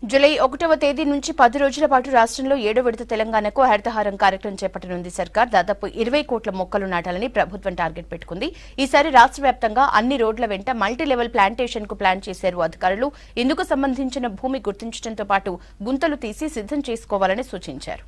July ఒకటవ తేదీ నుంచి పది రోజుల పాటు రాష్ట్రంలో ఏడో విడత తెలంగాణకు హరితహారం కార్యక్రమం చేపట్టనుంది సర్కార్ దాదాపు ఇరవై కోట్ల మొక్కలు నాటాలని ప్రభుత్వం టార్గెట్ పెట్టుకుంది ఈసారి రాష్ట్ర వ్యాప్తంగా అన్ని రోడ్ల వెంట మల్టీ లెవెల్ ప్లాంటేషన్ కు ప్లాన్ చేశారు అధికారులు ఇందుకు సంబంధించిన భూమి గుర్తించడంతో పాటు గుంతలు తీసి సిద్ధం చేసుకోవాలని సూచించారు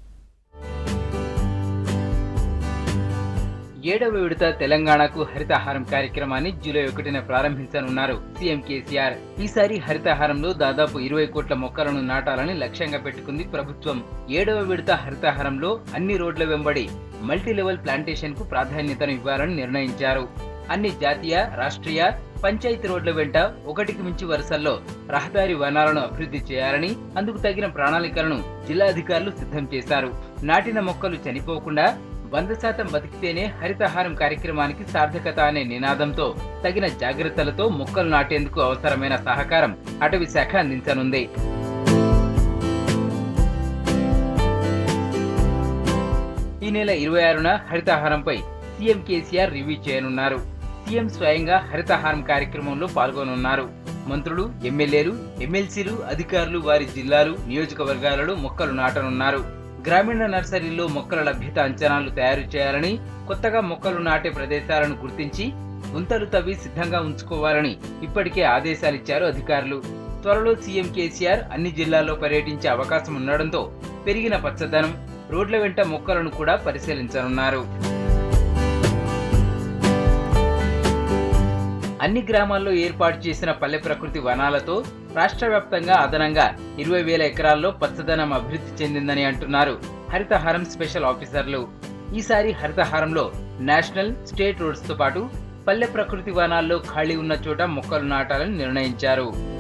ఏడవ విడత తెలంగాణకు హరితహారం కార్యక్రమాన్ని జూలై ఒకటిన ప్రారంభించనున్నారు సీఎం కేసీఆర్ ఈసారి హరితహారంలో దాదాపు ఇరవై కోట్ల మొక్కలను నాటాలని లక్ష్యంగా పెట్టుకుంది ప్రభుత్వం ఏడవ విడత హరితహారంలో అన్ని రోడ్ల వెంబడి మల్టీ లెవెల్ ప్లాంటేషన్ కు ప్రాధాన్యతను ఇవ్వాలని నిర్ణయించారు అన్ని జాతీయ రాష్ట్రీయ పంచాయతీ రోడ్ల వెంట ఒకటికి మించి వరుసల్లో రహదారి వనాలను అభివృద్ధి చేయాలని అందుకు తగిన ప్రణాళికలను జిల్లాధికారులు సిద్ధం చేశారు నాటిన మొక్కలు చనిపోకుండా వంద శాతం బతికితేనే హరితహారం కార్యక్రమానికి సార్థకత అనే నినాదంతో తగిన జాగ్రత్తలతో మొక్కలు నాటేందుకు అవసరమైన సహకారం అటవీ శాఖ అందించనుంది ఈ నెల ఇరవై ఆరున హరితహారంపై సీఎం కేసీఆర్ రివ్యూ చేయనున్నారు సీఎం స్వయంగా హరితహారం కార్యక్రమంలో పాల్గొనున్నారు మంత్రులు ఎమ్మెల్యేలు ఎమ్మెల్సీలు అధికారులు వారి జిల్లాలు నియోజకవర్గాలలో మొక్కలు నాటనున్నారు గ్రామీణ నర్సరీల్లో మొక్కల లభ్యత అంచనాలు తయారు చేయాలని కొత్తగా మొక్కలు నాటే ప్రదేశాలను గుర్తించి గుంతలు తవ్వి సిద్ధంగా ఉంచుకోవాలని ఇప్పటికే ఆదేశాలిచ్చారు అధికారులు త్వరలో సీఎం కేసీఆర్ అన్ని జిల్లాల్లో పర్యటించే అవకాశం ఉండడంతో పెరిగిన పచ్చదనం రోడ్ల వెంట మొక్కలను కూడా పరిశీలించనున్నారు అన్ని గ్రామాల్లో ఏర్పాటు చేసిన పల్లె ప్రకృతి వనాలతో రాష్ట్ర వ్యాప్తంగా అదనంగా ఇరవై వేల ఎకరాల్లో పచ్చదనం అభివృద్ధి చెందిందని అంటున్నారు హరితహారం స్పెషల్ ఆఫీసర్లు ఈసారి హరితహారంలో నేషనల్ స్టేట్ రోడ్స్ తో పాటు పల్లె ప్రకృతి వనాల్లో ఖాళీ ఉన్న చోట మొక్కలు నాటాలని నిర్ణయించారు